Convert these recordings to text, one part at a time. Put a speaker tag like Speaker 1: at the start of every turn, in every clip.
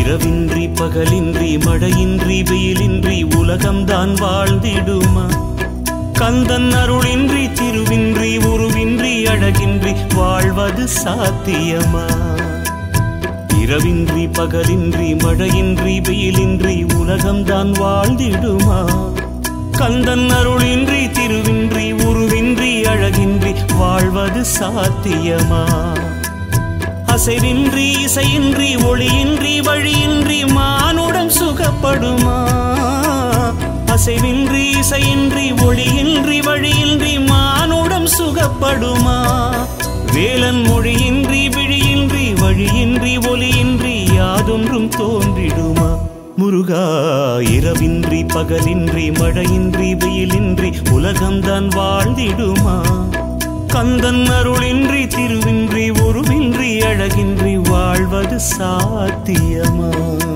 Speaker 1: இரவின்றி பகலின்றி மழையின்றி வெயிலின்றி உலகம்தான் வாழ்ந்திடுமா கந்தன் அருளின்றி திருவின்றி உருவின்றி அழகின்றி வாழ்வது சாத்தியமா இரவின்றி பகலின்றி மழையின்றி வெயிலின்றி உலகம்தான் வாழ்ந்திடுமா கந்தன் அருளின்றி திருவின்றி உருவின்றி அழகின்றி வாழ்வது சாத்தியமா அசைவின்றி இசையின்றி ஒளியின்றி வழியின்றி மானுடம் சுகப்படுமா அசைவின்றி இசையின்றி ஒளியின்றி வழியின்றி மானுடம் சுகப்படுமா வேலன் மொழியின்றி விழியின்றி வழியின்றி ஒலியின்றி யாதொன்றும் தோன்றிடுமா முருகா இரவின்றி பகலின்றி மழையின்றி வெயிலின்றி உலகம்தான் வாழ்ந்திடுமா கந்தன் அருளின்றி திருவின்றி உருவின்றி அழகின்றி வாழ்வது சாத்தியமா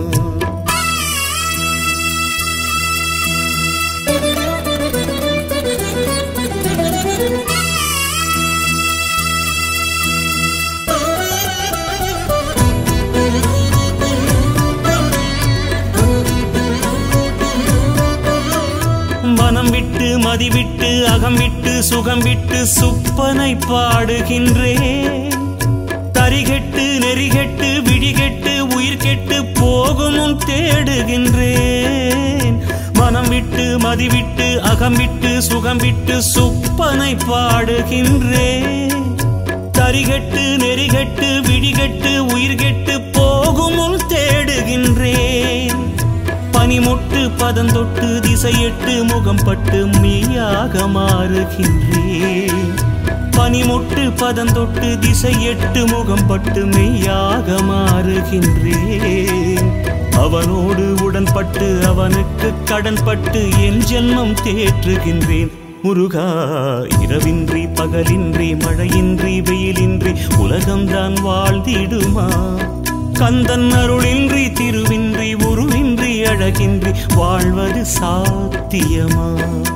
Speaker 1: மனம் விட்டு மதி விட்டு அகம் விட்டு சுகம் விட்டு சுப்பனை பாடுகின்றேன் தரிகெட்டு நெறிகெட்டு விழிகெட்டு உயிர் கெட்டு போகுமும் தேடுகின்றேன் மனம் விட்டு மதி விட்டு அகம் விட்டு சுகம் விட்டு சுப்பனை பாடுகின்றேன் தரிகெட்டு நெறிகெட்டு விழிகெட்டு உயிர் கெட்டு போகுமுன் தேடுகின்றேன் பனிமொட்டு பதந்தொட்டு திசையெட்டு முகம் பட்டு மெய்யாக மாறுகின்றேன் பனிமொட்டு பதந்தொட்டு திசையெட்டு முகம் பட்டு மெய்யாக மாறுகின்றேன் அவனோடு உடன்பட்டு அவனுக்கு கடன்பட்டு என் ஜென்மம் தேற்றுகின்றேன் முருகா இரவின்றி பகலின்றி மழையின்றி வெயிலின்றி உலகம்தான் வாழ்ந்திடுமா கந்தன் அருளின்றி திருவின்றி உருவின்றி அழகின்றி வாழ்வது சாத்தியமா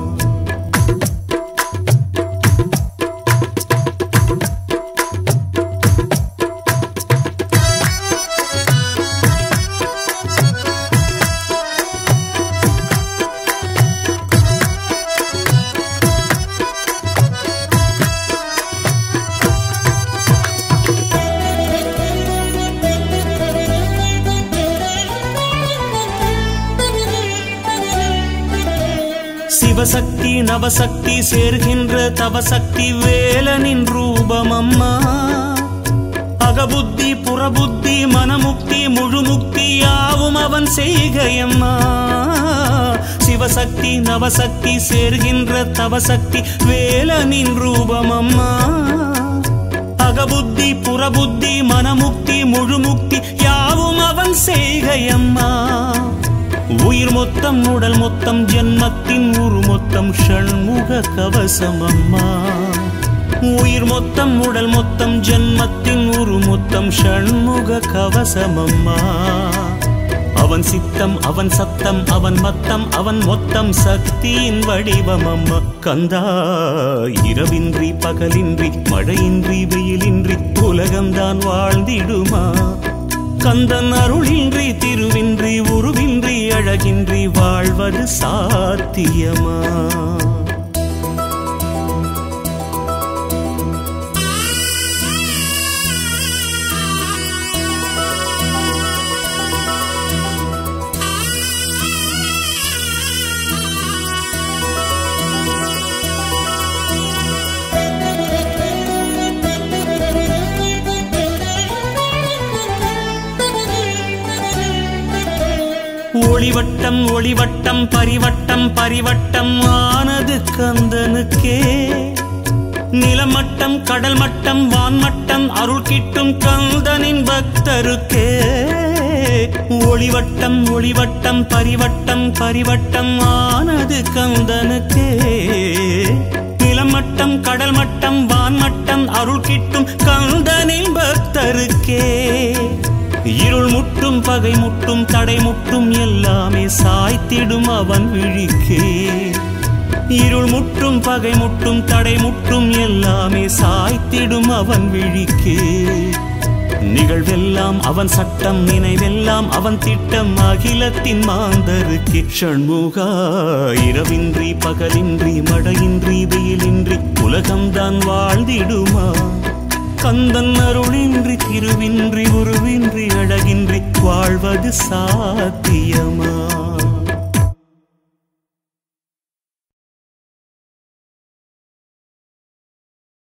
Speaker 1: சிவசக்தி நவசக்தி சேர்கின்ற தவசக்தி வேலனின் ரூபம் அம்மா அகபுத்தி புறபுத்தி மனமுக்தி முழுமுக்தி யாவும் அவன் செய்கையம்மா சிவசக்தி நவசக்தி சேர்கின்ற தவசக்தி வேலனின் ரூபம் அம்மா அகபுத்தி புறபுத்தி மனமுக்தி முழுமுக்தி யாவும் அவன் செய்கையம்மா உயிர் மொத்தம் உடல் மொத்தம் ஜென்மத்தின் உரு மொத்தம் ஷண்முக கவசம் அம்மா உயிர் மொத்தம் உடல் மொத்தம் ஜென்மத்தின் உரு மொத்தம் ஷண்முக கவசம் அம்மா அவன் சித்தம் அவன் சத்தம் அவன் மத்தம் அவன் மொத்தம் சக்தியின் வடிவம் அம்மா கந்தா இரவின்றி பகலின்றி மழையின்றி வெயிலின்றி உலகம்தான் வாழ்ந்திடுமா கந்தன் அருளின்றி திருவின்றி உருவின்றி அழகின்றி வாழ்வது சாத்தியமா ஒளிவட்டம் ஒளிவட்டம் பரிவட்டம் பரிவட்டம் ஆனது கந்தனுக்கே நிலமட்டம் கடல் மட்டம் வான்மட்டம் அருள் கிட்டும் கந்தனின் பக்தருக்கே ஒளிவட்டம் ஒளிவட்டம் பரிவட்டம் பரிவட்டம் ஆனது கந்தனுக்கே நிலமட்டம் கடல் மட்டம் வான்மட்டம் அருள் கிட்டும் கந்தனின் பக்தருக்கே இருள் முட்டும் பகை முட்டும் தடை முட்டும் எல்லாமே சாய்த்திடும் அவன் விழிக்கே இருள் முட்டும் பகை முட்டும் தடை முட்டும் எல்லாமே சாய்த்திடும் அவன் விழிக்கே நிகழ்வெல்லாம் அவன் சட்டம் நினைவெல்லாம் அவன் திட்டம் அகிலத்தின் மாந்தருக்கு ஷண்முகா இரவின்றி பகலின்றி மழையின்றி வெயிலின்றி உலகம்தான் வாழ்ந்திடுமா கந்தன் அருளின்றி திருவின்றி உருவின்றி அழகின்றி வாழ்வது சாத்தியமா